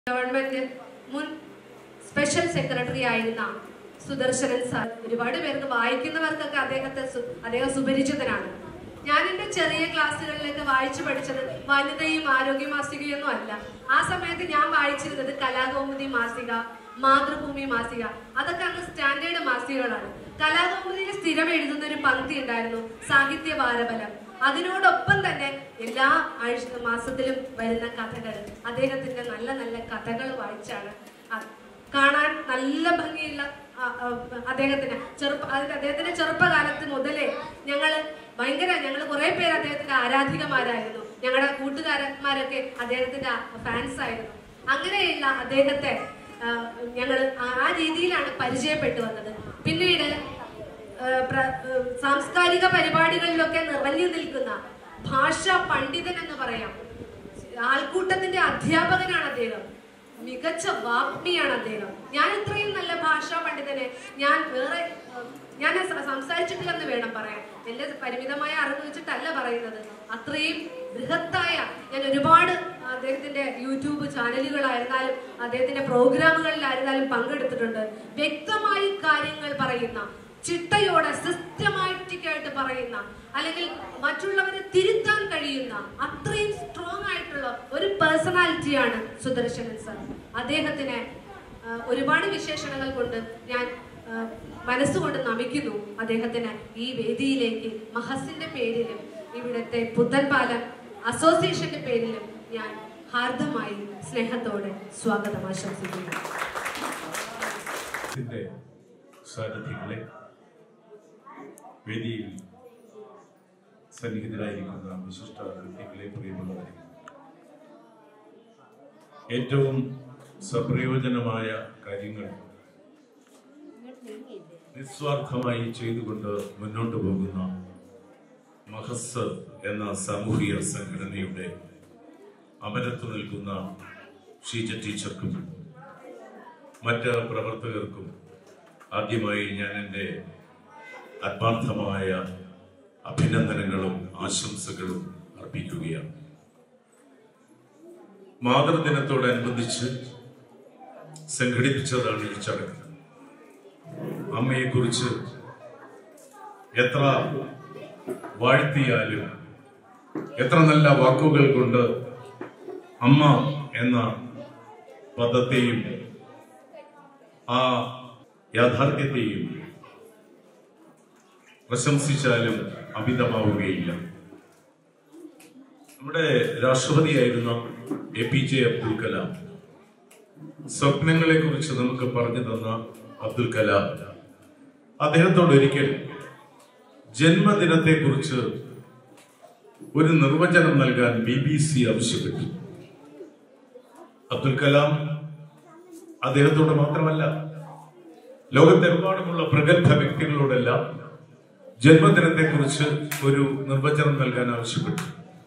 government മുൻ special secretary ആയിരുന്ന Sudarsanan sir ഒരുപാട് പേർക്ക് വായിക്കുന്നവർക്കൊക്കെ അദ്ദേഹത്തെ സു- അദ്ദേഹം സുപരിചിതനാണ് ഞാൻ എന്റെ ചെറിയ ക്ലാസ്സുകളിലൊക്കെ വായിച്ചു പഠിച്ചത് വനിതയും ആരോഗ്യ മാസികയൊന്നും അല്ല ആ സമയത്ത് ഞാൻ വായിച്ചിരുന്നത് കലാകൗമുദി മാസിക മാതൃഭൂമി മാസിക അതൊക്കെ അന്ന് സ്റ്റാൻഡേർഡ് മാസികകളാണ് കലാകൗമുദിയിൽ സ്ഥിരം എഴുതുന്ന ഒരു പങ്ക്തി ഉണ്ടായിരുന്നു സാഹിത്യ വാരബലം അതിനോടൊപ്പം തന്നെ എല്ലാ ആഴ്ച മാസത്തിലും വരുന്ന കഥകൾ അദ്ദേഹത്തിന്റെ നല്ല നല്ല കഥകൾ വായിച്ചാണ് അ- കാണാൻ നല്ല ഭംഗിയുള്ള ആ, ആ, അദ്ദേഹത്തിന് ചെറുപ്പ അതിന്റെ അദ്ദേഹത്തിന്റെ ചെറുപ്പകാലത്ത് മുതലേ ഞങ്ങള് ഭയങ്കര ഞങ്ങൾ കുറെ പേര് അദ്ദേഹത്തിന്റെ ആരാധികമാരായിരുന്നു ഞങ്ങളുടെ കൂട്ടുകാരന്മാരൊക്കെ അദ്ദേഹത്തിന്റെ ഫാൻസ് ആയിരുന്നു അങ്ങനെയുള്ള അദ്ദേഹത്തെ ഞങ്ങൾ ആ രീതിയിലാണ് പരിചയപ്പെട്ടു വന്നത് പിന്നീട് ഏഹ് പ്ര- ഏഹ് സാംസ്കാരിക പരിപാടികളിലൊക്കെ നിറഞ്ഞു നിൽക്കുന്ന ഭാഷാ പണ്ഡിതൻ എന്ന് പറയാം ആൾക്കൂട്ടത്തിന്റെ അധ്യാപകനാണ് അദ്ദേഹം മികച്ച വാഗ്മിയാണ് അദ്ദേഹം ഞാൻ ഇത്രയും നല്ല ഭാഷാ പണ്ഡിതനെ ഞാൻ വേറെ ഏഹ്, ഞാൻ സ- സംസാരിച്ചിട്ടില്ലെന്ന് വേണം പറയാൻ എന്റെ പരിമിതമായ അറിവ് വെച്ചിട്ടല്ല പറയുന്നത് അത്രയും ബൃഹത്തായ ഞാൻ ഒരുപാട് അദ്ദേഹത്തിന്റെ യൂട്യൂബ് ചാനലുകളായിരുന്നാലും അദ്ദേഹത്തിന്റെ പ്രോഗ്രാമുകളിലായിരുന്നാലും പങ്കെടുത്തിട്ടുണ്ട് വ്യക്തമായി കാര്യങ്ങൾ പറയുന്ന ചിട്ടയോടെ സിസ്റ്റമാറ്റിക് ആയിട്ട് പറയുന്ന അല്ലെങ്കിൽ മറ്റുള്ളവരെ തിരുത്താൻ കഴിയുന്ന അത്രയും സ്ട്രോങ് ആയിട്ടുള്ള ഒരു പേഴ്സണാലിറ്റിയാണ് സുദർശനൻ സർ അദ്ദേഹത്തിന് ആ, ഒരുപാട് വിശേഷണങ്ങൾ കൊണ്ട് ഞാൻ ആ, മനസ്സുകൊണ്ട് നമിക്കുന്നു അദ്ദേഹത്തിന് ഈ വേദിയിലേക്ക് മഹസിന്റെ പേരിലും ഇവിടുത്തെ പുത്തൻപാലം അസോസിയേഷന്റെ പേരിലും ഞാൻ ഹാർദമായി സ്നേഹത്തോടെ സ്വാഗതം ആശംസിക്കുന്നു ത്തിന്റെ സാന്നിധ്യങ്ങളെ വേദിയിൽ സന്നിഹിതരായിരിക്കുന്ന വിശിഷ്ട വ്യക്തികളെ പ്രിയമുള്ളവരെ ഏറ്റവും സപ്രയോജനമായ കാര്യങ്ങൾ നിസ്വാർത്ഥമായി ചെയ്തുകൊണ്ട് മുന്നോട്ട് പോകുന്ന മഹസ് എന്ന സാമൂഹിക സംഘടനയുടെ അമരത്ത് നിൽക്കുന്ന ഷീജ ടീച്ചർക്കും മറ്റ് പ്രവർത്തകർക്കും ആദ്യമായി ഞാൻ എൻ്റെ ആത്മാർത്ഥമായ അഭിനന്ദനങ്ങളും ആശംസകളും അർപ്പിക്കുകയാണ് മാതൃദിനത്തോടനുബന്ധിച്ച് സംഘടിപ്പിച്ചതാണ് ഈ ചടങ്ങ് അമ്മയെക്കുറിച്ച് എത്ര വാഴ്ത്തിയാലും എത്ര നല്ല വാക്കുകൾ കൊണ്ട് അമ്മ എന്ന പദത്തെയും ആ യാഥാർത്ഥ്യത്തെയും പ്രശംസിച്ചാലും അമിതമാവുകയില്ല നമ്മുടെ രാഷ്ട്രപതിയായിരുന്ന എ പി ജെ അബ്ദുൽ കലാം സ്വപ്നങ്ങളെ കുറിച്ച് നമുക്ക് പറഞ്ഞു തന്ന അബ്ദുൽ കലാം അദ്ദേഹത്തോട് ഒരിക്കൽ ജന്മദിനത്തെ കുറിച്ച് ഒരു നിർവചനം നൽകാൻ ബി ബി സി ആവശ്യപ്പെട്ടു അബ്ദുൽ കലാം അദ്ദേഹത്തോട് മാത്രമല്ല ലോകത്തെമ്പാടുമുള്ള പ്രഗത്ഭ വ്യക്തികളോടെല്ലാം ജന്മദിനത്തെ കുറിച്ച് ഒരു നിർവചനം നൽകാൻ ആവശ്യപ്പെട്ടു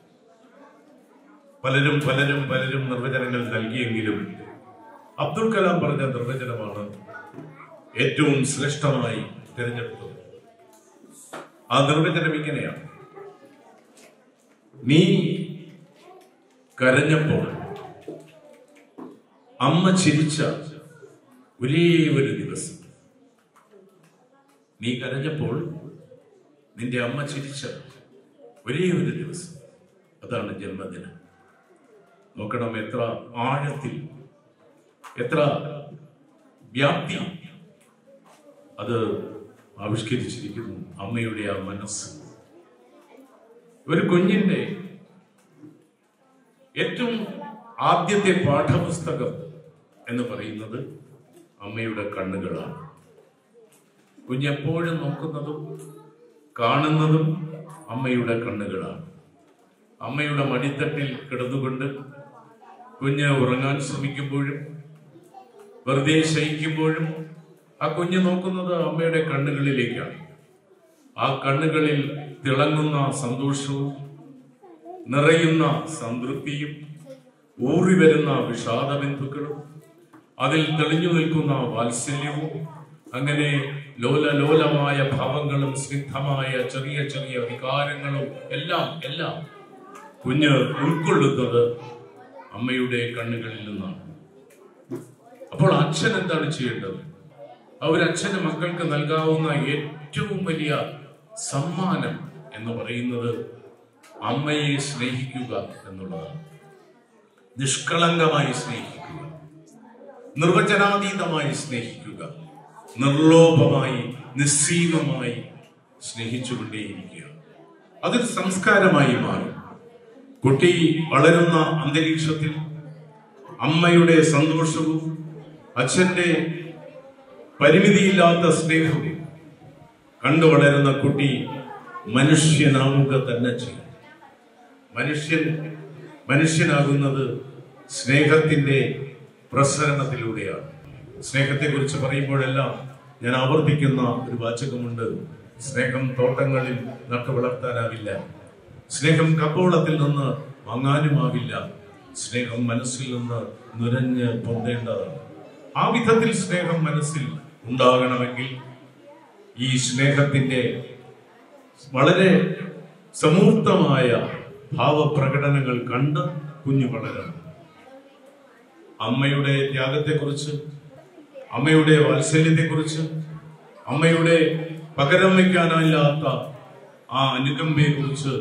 പലരും പലരും പലരും നിർവചനങ്ങൾ നൽകിയെങ്കിലും അബ്ദുൽ കലാം പറഞ്ഞ നിർവചനമാണ് ഏറ്റവും ശ്രേഷ്ഠമായി തിരഞ്ഞെടുത്തത് ആ നിർവചനം ഇങ്ങനെയാണ് നീ കരഞ്ഞപ്പോൾ അമ്മ ചിരിച്ച ഒരേ ഒരു ദിവസം നീ കരഞ്ഞപ്പോൾ നിന്റെ അമ്മ ചിരിച്ച ഒരേ ഒരു ദിവസം അതാണ് ജന്മദിനം നോക്കണം എത്ര ആഴത്തിൽ എത്ര വ്യാപ്തി അത് ആവിഷ്കരിച്ചിരിക്കുന്നു അമ്മയുടെ ആ മനസ്സ് ഒരു കുഞ്ഞിന്റെ ഏറ്റവും ആദ്യത്തെ പാഠപുസ്തകം എന്ന് പറയുന്നത് അമ്മയുടെ കണ്ണുകളാണ് കുഞ്ഞെപ്പോഴും നോക്കുന്നതും കാണുന്നതും അമ്മയുടെ കണ്ണുകളാണ് അമ്മയുടെ മടിത്തട്ടിൽ കിടന്നുകൊണ്ട് കുഞ്ഞ് ഉറങ്ങാൻ ശ്രമിക്കുമ്പോഴും വെറുതെ ശയിക്കുമ്പോഴും ആ കുഞ്ഞ് നോക്കുന്നത് അമ്മയുടെ കണ്ണുകളിലേക്കാണ് ആ കണ്ണുകളിൽ തിളങ്ങുന്ന സന്തോഷവും നിറയുന്ന സംതൃപ്തിയും ഊറി വരുന്ന വിഷാദബിന്ദുക്കളും അതിൽ തെളിഞ്ഞു നിൽക്കുന്ന വാത്സല്യവും അങ്ങനെ ലോല ലോലമായ ഭാവങ്ങളും സ്നിഗ്ധമായ ചെറിയ ചെറിയ വികാരങ്ങളും എല്ലാം എല്ലാം കുഞ്ഞ് ഉൾക്കൊള്ളുന്നത് അമ്മയുടെ കണ്ണുകളിൽ നിന്നാണ് അപ്പോൾ അച്ഛൻ എന്താണ് ചെയ്യേണ്ടത് ആ ഒരു അച്ഛന് മക്കൾക്ക് നൽകാവുന്ന ഏറ്റവും വലിയ സമ്മാനം എന്ന് പറയുന്നത് അമ്മയെ സ്നേഹിക്കുക എന്നുള്ളതാണ് നിഷ്കളങ്കമായി സ്നേഹിക്കുക നിർവചനാതീതമായി സ്നേഹിക്കുക നിർലോഭമായി നിസ്സീമമായി സ്നേഹിച്ചുകൊണ്ടേയിരിക്കുക അതൊരു സംസ്കാരമായി മാറും കുട്ടി വളരുന്ന അന്തരീക്ഷത്തിൽ അമ്മയുടെ സന്തോഷവും അച്ഛന്റെ പരിമിതിയില്ലാത്ത സ്നേഹവും കണ്ടു വളരുന്ന കുട്ടി മനുഷ്യനാവുക തന്നെ ചെയ്യും മനുഷ്യൻ മനുഷ്യനാകുന്നത് സ്നേഹത്തിന്റെ പ്രസരണത്തിലൂടെയാണ് സ്നേഹത്തെക്കുറിച്ച് പറയുമ്പോഴെല്ലാം ഞാൻ ആവർത്തിക്കുന്ന ഒരു വാചകമുണ്ട് സ്നേഹം തോട്ടങ്ങളിൽ നട്ടു വളർത്താനാവില്ല സ്നേഹം കമ്പോളത്തിൽ നിന്ന് വാങ്ങാനുമാവില്ല സ്നേഹം മനസ്സിൽ നിന്ന് നുരഞ്ഞ് പൊന്തേണ്ടതാണ് ആ വിധത്തിൽ സ്നേഹം മനസ്സിൽ ഉണ്ടാകണമെങ്കിൽ ഈ സ്നേഹത്തിന്റെ വളരെ സമൂർത്തമായ ഭാവപ്രകടനങ്ങൾ കണ്ട് കുഞ്ഞു വളരണം അമ്മയുടെ ത്യാഗത്തെക്കുറിച്ച് അമ്മയുടെ വാത്സല്യത്തെക്കുറിച്ച് അമ്മയുടെ പകരം വയ്ക്കാനില്ലാത്ത ആ അനുകമ്പയെക്കുറിച്ച്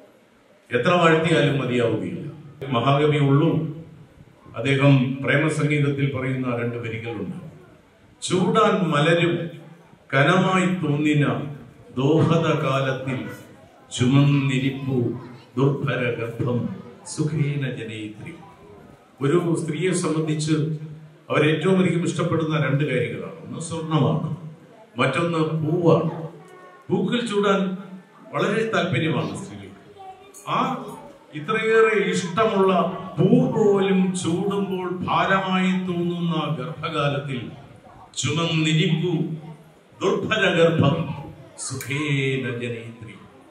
എത്ര വാഴ്ത്തിയാലും മതിയാവുകയില്ല മഹാകവി ഉള്ളൂ അദ്ദേഹം പ്രേമസംഗീതത്തിൽ പറയുന്ന രണ്ട് വരികളുണ്ട് ചൂടാൻ മലരും കനമായി തോന്നിന ദോഹത കാലത്തിൽ ചുമന്നിരിപ്പു ദുർഭര ഗർഭം സുഖേന ജനയിത്രി ഒരു സ്ത്രീയെ സംബന്ധിച്ച് അവർ ഏറ്റവും അധികം ഇഷ്ടപ്പെടുന്ന രണ്ട് കാര്യങ്ങളാണ് ഒന്ന് സ്വർണമാണ് മറ്റൊന്ന് പൂവാണ് പൂക്കൾ ചൂടാൻ വളരെ താല്പര്യമാണ് സ്ത്രീകൾക്ക് ആ ഇത്രയേറെ ഇഷ്ടമുള്ള പൂ പോലും ചൂടുമ്പോൾ ഭാരമായി തോന്നുന്ന ഗർഭകാലത്തിൽ ചുമന്നിരിപ്പു ദുർഭര ഗർഭം സുഖേന ജനയിത്രി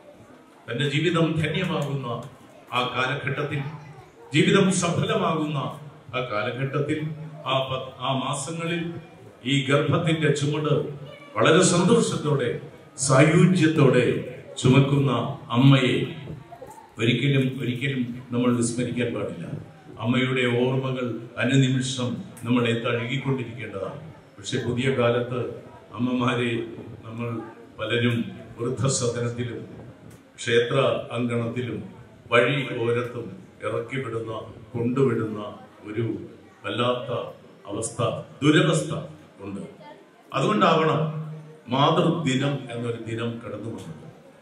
തന്റെ ജീവിതം ധന്യമാകുന്ന ആ കാലഘട്ടത്തിൽ ജീവിതം സഫലമാകുന്ന ആ കാലഘട്ടത്തിൽ ആ പ- ആ മാസങ്ങളിൽ ഈ ഗർഭത്തിന്റെ ചുമട് വളരെ സന്തോഷത്തോടെ സായുജ്യത്തോടെ ചുമക്കുന്ന അമ്മയെ ഒരിക്കലും ഒരിക്കലും നമ്മൾ വിസ്മരിക്കാൻ പാടില്ല അമ്മയുടെ ഓർമ്മകൾ അനുനിമിഷം നമ്മളെ തഴുകിക്കൊണ്ടിരിക്കേണ്ടതാണ് പക്ഷെ പുതിയ കാലത്ത് അമ്മമാരെ നമ്മൾ പലരും വൃദ്ധസദനത്തിലും ക്ഷേത്ര അങ്കണത്തിലും വഴി ഓരത്തും ഇറക്കി വിടുന്ന കൊണ്ടുവിടുന്ന ഒരു വല്ലാത്ത അവസ്ഥ ദുരവസ്ഥ ഉണ്ട് അതുകൊണ്ടാവണം മാതൃദിനം എന്നൊരു ദിനം കടന്നു വന്നത്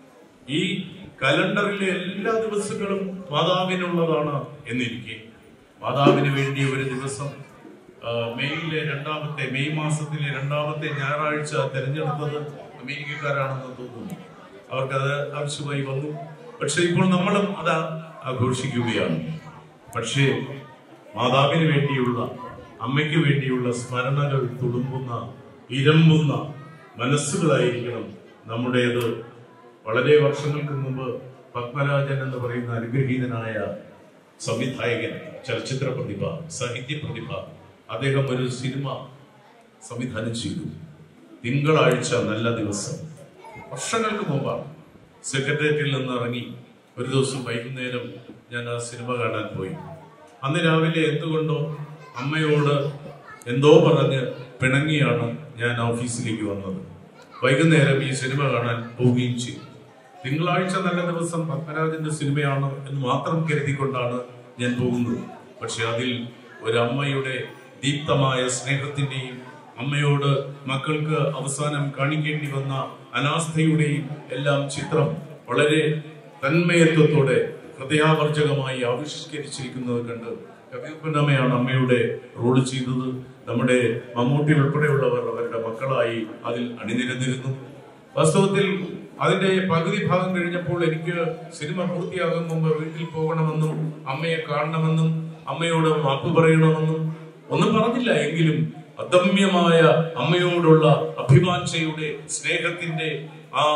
ഈ കലണ്ടറിലെ എല്ലാ ദിവസങ്ങളും മാതാവിനുള്ളതാണ് എന്നിരിക്കെ മാതാവിന് വേണ്ടി ഒരു ദിവസം ആ, മെയ്യിലെ രണ്ടാമത്തെ മെയ് മാസത്തിലെ രണ്ടാമത്തെ ഞായറാഴ്ച തെരഞ്ഞെടുത്തത് അമേരിക്കക്കാരാണെന്ന് തോന്നുന്നു അവർക്കത് ആവശ്യമായി വന്നു പക്ഷെ ഇപ്പോൾ നമ്മളും അത് ആഘോഷിക്കുകയാണ് പക്ഷേ മാതാവിന് വേണ്ടിയുള്ള അമ്മയ്ക്ക് വേണ്ടിയുള്ള സ്മരണകൾ തുളുമ്പുന്ന ഇരമ്പുന്ന മനസ്സുകളായിരിക്കണം നമ്മുടേത് വളരെ വർഷങ്ങൾക്ക് മുമ്പ് പത്മരാജൻ എന്ന് പറയുന്ന അനുഗ്രഹീതനായ സംവിധായകൻ ചലച്ചിത്ര പ്രതിഭ സാഹിത്യ പ്രതിഭ അദ്ദേഹം ഒരു സിനിമ സംവിധാനം ചെയ്തു തിങ്കളാഴ്ച നല്ല ദിവസം വർഷങ്ങൾക്ക് മുമ്പാണ് സെക്രട്ടേറിയറ്റിൽ നിന്ന് ഇറങ്ങി ഒരു ദിവസം വൈകുന്നേരം ഞാൻ ആ സിനിമ കാണാൻ പോയി അന്ന് രാവിലെ എന്തുകൊണ്ടോ അമ്മയോട് എന്തോ പറഞ്ഞ് പിണങ്ങിയാണ് ഞാൻ ഓഫീസിലേക്ക് വന്നത് വൈകുന്നേരം ഈ സിനിമ കാണാൻ പോവുകയും ചെയ്തു തിങ്കളാഴ്ച നല്ല ദിവസം പത്മരാജന്റെ സിനിമയാണ് എന്ന് മാത്രം കരുതിക്കൊണ്ടാണ് ഞാൻ പോകുന്നത് പക്ഷെ അതിൽ ഒരമ്മയുടെ ദീപ്തമായ സ്നേഹത്തിന്റെയും അമ്മയോട് മക്കൾക്ക് അവസാനം കാണിക്കേണ്ടി വന്ന അനാസ്ഥയുടെയും എല്ലാം ചിത്രം വളരെ തന്മയത്വത്തോടെ ഹൃദയാവർജകമായി ആവിഷ്കരിച്ചിരിക്കുന്നത് കണ്ട് കവിയപ്പനമ്മയാണ് അമ്മയുടെ റോൾ ചെയ്തത് നമ്മുടെ മമ്മൂട്ടി ഉൾപ്പെടെയുള്ളവർ അവരുടെ മക്കളായി അതിൽ അണിനിരന്നിരുന്നു വാസ്തവത്തിൽ അതിന്റെ പകുതി ഭാഗം കഴിഞ്ഞപ്പോൾ എനിക്ക് സിനിമ പൂർത്തിയാകും മുമ്പ് വീട്ടിൽ പോകണമെന്നും അമ്മയെ കാണണമെന്നും അമ്മയോട് മാപ്പ് പറയണമെന്നും ഒന്നും പറഞ്ഞില്ല എങ്കിലും അദമ്യമായ അമ്മയോടുള്ള അഭിവാഞ്ചയുടെ സ്നേഹത്തിന്റെ ആ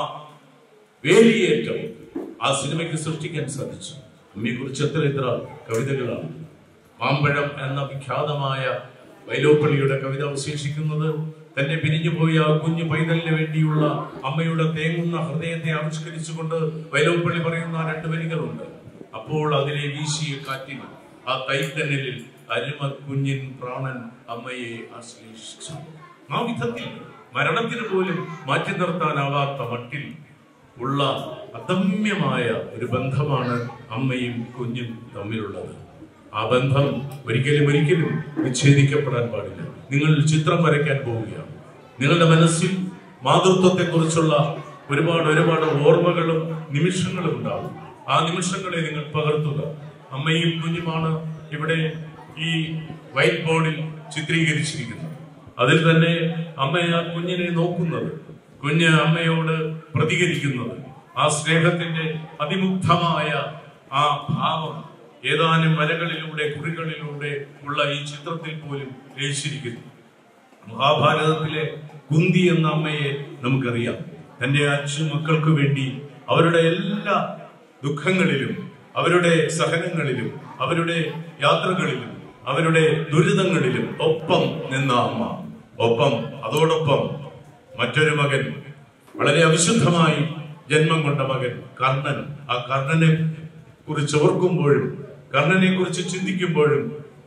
വേലിയേറ്റം ആ സിനിമയ്ക്ക് സൃഷ്ടിക്കാൻ സാധിച്ചു അമ്മയെ കുറിച്ച് എത്ര എത്ര കവിതകളാണ് മാമ്പഴം എന്ന വിഖ്യാതമായ വൈലോപ്പള്ളിയുടെ കവിത അവശേഷിക്കുന്നത് തന്റെ പിരിഞ്ഞുപോയ ആ കുഞ്ഞു പൈതലിന് വേണ്ടിയുള്ള അമ്മയുടെ തേങ്ങുന്ന ഹൃദയത്തെ ആവിഷ്കരിച്ചുകൊണ്ട് വൈലോപ്പള്ളി പറയുന്ന ആ രണ്ട് വരികളുണ്ട് അപ്പോൾ അതിലെ വീശിയ കാറ്റിൽ ആ തൈത്തന്നലിൽ അരുമ കുഞ്ഞിൻ പ്രാണൻ അമ്മയെ ആശ്ലേഷിച്ചു ആ വിധത്തിൽ മരണത്തിന് പോലും മാറ്റി നിർത്താനാവാത്ത മട്ടിൽ ഉള്ള അദമ്യമായ ഒരു ബന്ധമാണ് അമ്മയും കുഞ്ഞും തമ്മിലുള്ളത് ആ ബന്ധം ഒരിക്കലും ഒരിക്കലും വിച്ഛേദിക്കപ്പെടാൻ പാടില്ല നിങ്ങൾ ചിത്രം വരയ്ക്കാൻ പോവുകയാണ് നിങ്ങളുടെ മനസ്സിൽ മാതൃത്വത്തെ കുറിച്ചുള്ള ഒരുപാട് ഒരുപാട് ഓർമ്മകളും നിമിഷങ്ങളും ഉണ്ടാവും ആ നിമിഷങ്ങളെ നിങ്ങൾ പകർത്തുക അമ്മയും കുഞ്ഞുമാണ് ഇവിടെ ഈ വൈറ്റ് ബോർഡിൽ ചിത്രീകരിച്ചിരിക്കുന്നത് അതിൽ തന്നെ അമ്മ ആ കുഞ്ഞിനെ നോക്കുന്നത് കുഞ്ഞ് അമ്മയോട് പ്രതികരിക്കുന്നത് ആ സ്നേഹത്തിന്റെ അതിമുഗ്ധമായ ആ ഭാവം ഏതാനും വരകളിലൂടെ കുറികളിലൂടെ ഉള്ള ഈ ചിത്രത്തിൽ പോലും രചിച്ചിരിക്കുന്നു മഹാഭാരതത്തിലെ കുന്തി എന്ന അമ്മയെ നമുക്കറിയാം തന്റെ അച്ഛൻ മക്കൾക്ക് വേണ്ടി അവരുടെ എല്ലാ ദുഃഖങ്ങളിലും അവരുടെ സഹനങ്ങളിലും അവരുടെ യാത്രകളിലും അവരുടെ ദുരിതങ്ങളിലും ഒപ്പം നിന്ന അമ്മ ഒപ്പം അതോടൊപ്പം മറ്റൊരു മകൻ വളരെ അവിശുദ്ധമായി ജന്മം കൊണ്ട മകൻ കർണൻ ആ കർണനെ കുറിച്ച് ഓർക്കുമ്പോഴും കർണനെ കുറിച്ച് ചിന്തിക്കുമ്പോഴും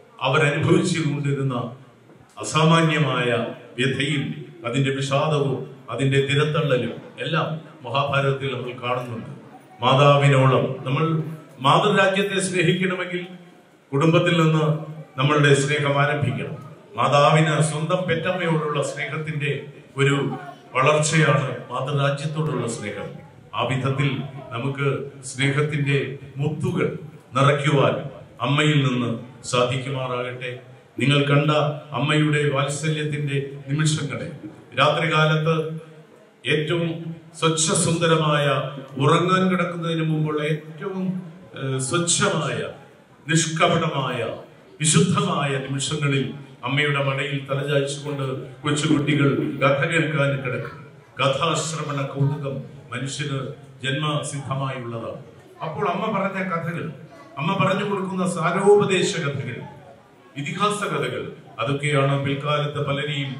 അവരനുഭവിച്ചുകൊണ്ടിരുന്ന അസാമാന്യമായ വ്യഥയും അതിന്റെ വിഷാദവും അതിന്റെ തിരത്തള്ളലും എല്ലാം മഹാഭാരതത്തിൽ നമ്മൾ കാണുന്നുണ്ട് മാതാവിനോളം നമ്മൾ മാതൃരാജ്യത്തെ സ്നേഹിക്കണമെങ്കിൽ കുടുംബത്തിൽ നിന്ന് നമ്മളുടെ സ്നേഹം ആരംഭിക്കണം മാതാവിന് സ്വന്തം പെറ്റമ്മയോടുള്ള സ്നേഹത്തിന്റെ ഒരു വളർച്ചയാണ് മാതൃരാജ്യത്തോടുള്ള സ്നേഹം ആ വിധത്തിൽ നമുക്ക് സ്നേഹത്തിന്റെ മുത്തുകൾ നിറയ്ക്കുവാൻ അമ്മയിൽ നിന്ന് സാധിക്കുമാറാകട്ടെ നിങ്ങൾ കണ്ട അമ്മയുടെ വാത്സല്യത്തിന്റെ നിമിഷങ്ങളെ രാത്രികാലത്ത് ഏറ്റവും സ്വച്ഛസുന്ദരമായ ഉറങ്ങാൻ കിടക്കുന്നതിന് മുമ്പുള്ള ഏറ്റവും ഏഹ്, സ്വച്ഛമായ നിഷ്കപടമായ വിശുദ്ധമായ നിമിഷങ്ങളിൽ അമ്മയുടെ മടയിൽ തലചായ്ച്ചുകൊണ്ട് കൊച്ചുകുട്ടികൾ കഥ കേൾക്കാൻ കിടക്കും കഥാശ്രവണ കൗതുകം മനുഷ്യന് ജന്മസിദ്ധമായുള്ളതാണ് അപ്പോൾ അമ്മ പറഞ്ഞ കഥകൾ അമ്മ പറഞ്ഞു കൊടുക്കുന്ന സാരോപദേശ കഥകൾ ഇതിഹാസ കഥകൾ അതൊക്കെയാണ് പിൽക്കാലത്ത് പലരെയും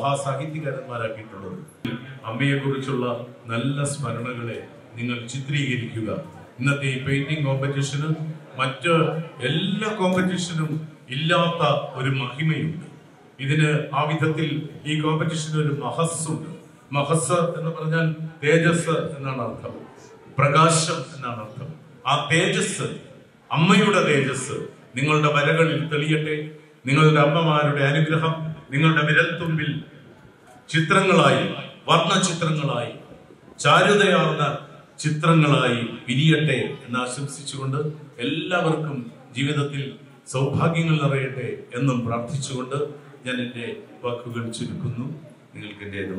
മഹാസാഹിത്യകാരന്മാരാക്കിയിട്ടുള്ളത് അമ്മയെ കുറിച്ചുള്ള നല്ല സ്മരണകളെ നിങ്ങൾ ചിത്രീകരിക്കുക ഇന്നത്തെ ഈ പെയിന്റിംഗ് കോമ്പറ്റീഷന് മറ്റ് എല്ലാ കോമ്പറ്റീഷനും ഇല്ലാത്ത ഒരു മഹിമയുണ്ട് ഇതിന് ആ വിധത്തിൽ ഈ കോമ്പറ്റീഷന് ഒരു മഹസ്സുണ്ട് മഹസ് എന്ന് പറഞ്ഞാൽ തേജസ് എന്നാണ് അർത്ഥം പ്രകാശം എന്നാണ് അർത്ഥം ആ തേജസ് അമ്മയുടെ തേജസ് നിങ്ങളുടെ വരകളിൽ തെളിയട്ടെ നിങ്ങളുടെ അമ്മമാരുടെ അനുഗ്രഹം നിങ്ങളുടെ വിരൽത്തുമ്പിൽ ചിത്രങ്ങളായി വർണ്ണചിത്രങ്ങളായി ചാരുതയാർന്ന ചിത്രങ്ങളായി വിരിയട്ടെ എന്ന് ആശംസിച്ചുകൊണ്ട് എല്ലാവർക്കും ജീവിതത്തിൽ സൗഭാഗ്യങ്ങൾ നിറയട്ടെ എന്നും പ്രാർത്ഥിച്ചുകൊണ്ട് ഞാൻ എൻ്റെ വാക്കുകൾ ചുരുക്കുന്നു നിങ്ങൾക്ക് എൻ്റെ